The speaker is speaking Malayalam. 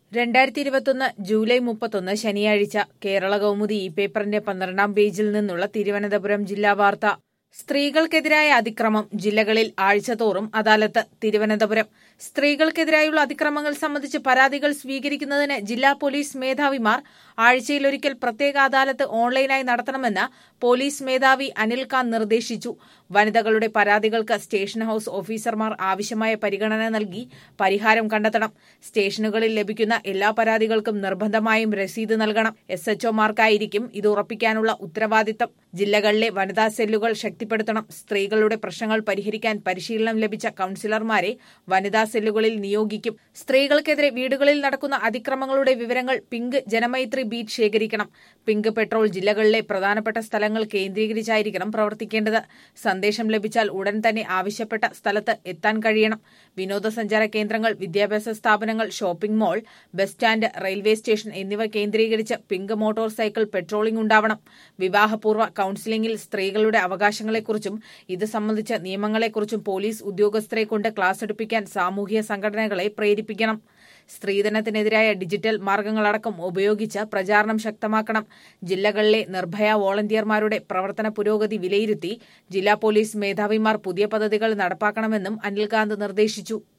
രണ്ടായിരത്തി ഇരുപത്തൊന്ന് ജൂലൈ മുപ്പത്തൊന്ന് ശനിയാഴ്ച കേരള കൗമുദി ഈ പേപ്പറിന്റെ പന്ത്രണ്ടാം പേജിൽ നിന്നുള്ള തിരുവനന്തപുരം ജില്ലാ വാർത്ത സ്ത്രീകൾക്കെതിരായ അതിക്രമം ജില്ലകളിൽ ആഴ്ചതോറും അദാലത്ത് തിരുവനന്തപുരം സ്ത്രീകൾക്കെതിരായുള്ള അതിക്രമങ്ങൾ സംബന്ധിച്ച് പരാതികൾ സ്വീകരിക്കുന്നതിന് ജില്ലാ പോലീസ് മേധാവിമാർ ആഴ്ചയിലൊരിക്കൽ പ്രത്യേക അദാലത്ത് ഓൺലൈനായി നടത്തണമെന്ന് പോലീസ് മേധാവി അനിൽകാന്ത് നിർദ്ദേശിച്ചു വനിതകളുടെ പരാതികൾക്ക് സ്റ്റേഷൻ ഹൌസ് ഓഫീസർമാർ ആവശ്യമായ പരിഗണന നൽകി പരിഹാരം കണ്ടെത്തണം സ്റ്റേഷനുകളിൽ ലഭിക്കുന്ന എല്ലാ പരാതികൾക്കും നിർബന്ധമായും രസീത് നൽകണം എസ് എച്ച്ഒമാർക്കായിരിക്കും ഇത് ഉറപ്പിക്കാനുള്ള ഉത്തരവാദിത്തം ജില്ലകളിലെ വനിതാ സെല്ലുകൾ ശക്തിപ്പെടുത്തണം സ്ത്രീകളുടെ പ്രശ്നങ്ങൾ പരിഹരിക്കാൻ പരിശീലനം ലഭിച്ച കൌൺസിലർമാരെ വനിതാ സെല്ലുകളിൽ നിയോഗിക്കും സ്ത്രീകൾക്കെതിരെ വീടുകളിൽ നടക്കുന്ന അതിക്രമങ്ങളുടെ വിവരങ്ങൾ പിങ്ക് ജനമൈത്രി ബീറ്റ് ശേഖരിക്കണം പിങ്ക് പെട്രോൾ ജില്ലകളിലെ പ്രധാനപ്പെട്ട സ്ഥലങ്ങൾ കേന്ദ്രീകരിച്ചായിരിക്കണം പ്രവർത്തിക്കേണ്ടത് സന്ദേശം ലഭിച്ചാൽ ഉടൻ തന്നെ ആവശ്യപ്പെട്ട സ്ഥലത്ത് എത്താൻ കഴിയണം വിനോദസഞ്ചാര കേന്ദ്രങ്ങൾ വിദ്യാഭ്യാസ സ്ഥാപനങ്ങൾ shopping mall bus stand railway station എന്നിവ കേന്ദ്രീകരിച്ച് പിങ്ക് മോട്ടോർ സൈക്കിൾ പെട്രോളിംഗ് ഉണ്ടാവണം വിവാഹപൂർവ്വ കൌൺസിലിംഗിൽ സ്ത്രീകളുടെ അവകാശങ്ങളെക്കുറിച്ചും ഇത് സംബന്ധിച്ച നിയമങ്ങളെക്കുറിച്ചും പോലീസ് ഉദ്യോഗസ്ഥരെ കൊണ്ട് ക്ലാസ് എടുപ്പിക്കാൻ സാമൂഹിക സംഘടനകളെ പ്രേരിപ്പിക്കണം സ്ത്രീധനത്തിനെതിരായ ഡിജിറ്റൽ മാർഗങ്ങളടക്കം ഉപയോഗിച്ച് പ്രചാരണം ശക്തമാക്കണം ജില്ലകളിലെ നിർഭയ വോളണ്ടിയർമാരുടെ പ്രവർത്തന പുരോഗതി വിലയിരുത്തി ജില്ലാ പോലീസ് മേധാവിമാർ പുതിയ പദ്ധതികൾ നടപ്പാക്കണമെന്നും അനിൽകാന്ത് നിർദ്ദേശിച്ചു